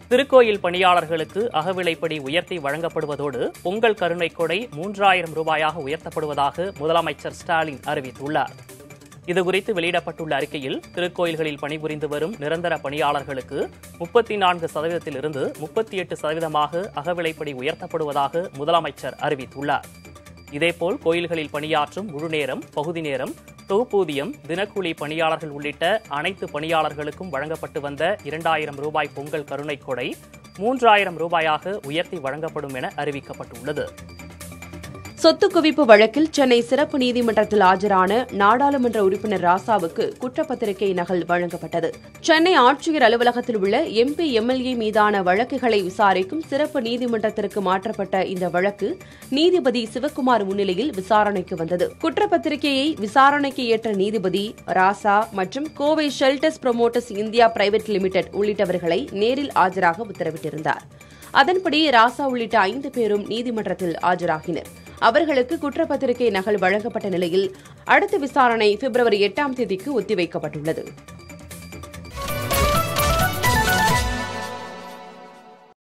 திருக்கோயில் பணியாளர்களுக்கு அகவிலைப்படி உயர்த்தி வழங்கப்படுவதோடு பொங்கல் கருணை கொடை மூன்றாயிரம் ரூபாயாக உயர்த்தப்படுவதாக முதலமைச்சர் ஸ்டாலின் அறிவித்துள்ளார் இதுகுறித்து வெளியிடப்பட்டுள்ள அறிக்கையில் திருக்கோயில்களில் பணிபுரிந்து வரும் நிரந்தர பணியாளர்களுக்கு முப்பத்தி நான்கு சதவீதத்திலிருந்து முப்பத்தி எட்டு சதவீதமாக அகவிலைப்படி உயர்த்தப்படுவதாக முதலமைச்சர் அறிவித்துள்ளார் இதேபோல் கோயில்களில் பணியாற்றும் முழுநேரம் பகுதி நேரம் தொகுப்பூதியம் தினக்கூலி பணியாளர்கள் உள்ளிட்ட அனைத்து பணியாளர்களுக்கும் வழங்கப்பட்டு வந்த இரண்டாயிரம் ரூபாய் பொங்கல் கருணை கொடை மூன்றாயிரம் ரூபாயாக உயர்த்தி வழங்கப்படும் என அறிவிக்கப்பட்டுள்ளது சொத்து குவிப்பு வழக்கில் சென்னை சிறப்பு நீதிமன்றத்தில் ஆஜரான நாடாளுமன்ற உறுப்பினர் ராசாவுக்கு குற்றப்பத்திரிகை நகல் வழங்கப்பட்டது சென்னை ஆட்சியர் அலுவலகத்தில் உள்ள எம்பி எம்எல்ஏ மீதான வழக்குகளை விசாரிக்கும் சிறப்பு நீதிமன்றத்திற்கு மாற்றப்பட்ட இந்த வழக்கு நீதிபதி சிவக்குமார் முன்னிலையில் விசாரணைக்கு வந்தது குற்றப்பத்திரிகையை விசாரணைக்கு ஏற்ற நீதிபதி ராசா மற்றும் Kovai shelters promoters India private limited உள்ளிட்டவர்களை நேரில் ஆஜராக உத்தரவிட்டிருந்தார் அதன்படி ராசா உள்ளிட்ட ஐந்து பேரும் நீதிமன்றத்தில் ஆஜராகினர் அவர்களுக்கு குற்றப்பத்திரிகை நகல் வழங்கப்பட்ட நிலையில் அடுத்த விசாரணை பிப்ரவரி எட்டாம் தேதிக்கு ஒத்திவைக்கப்பட்டுள்ளது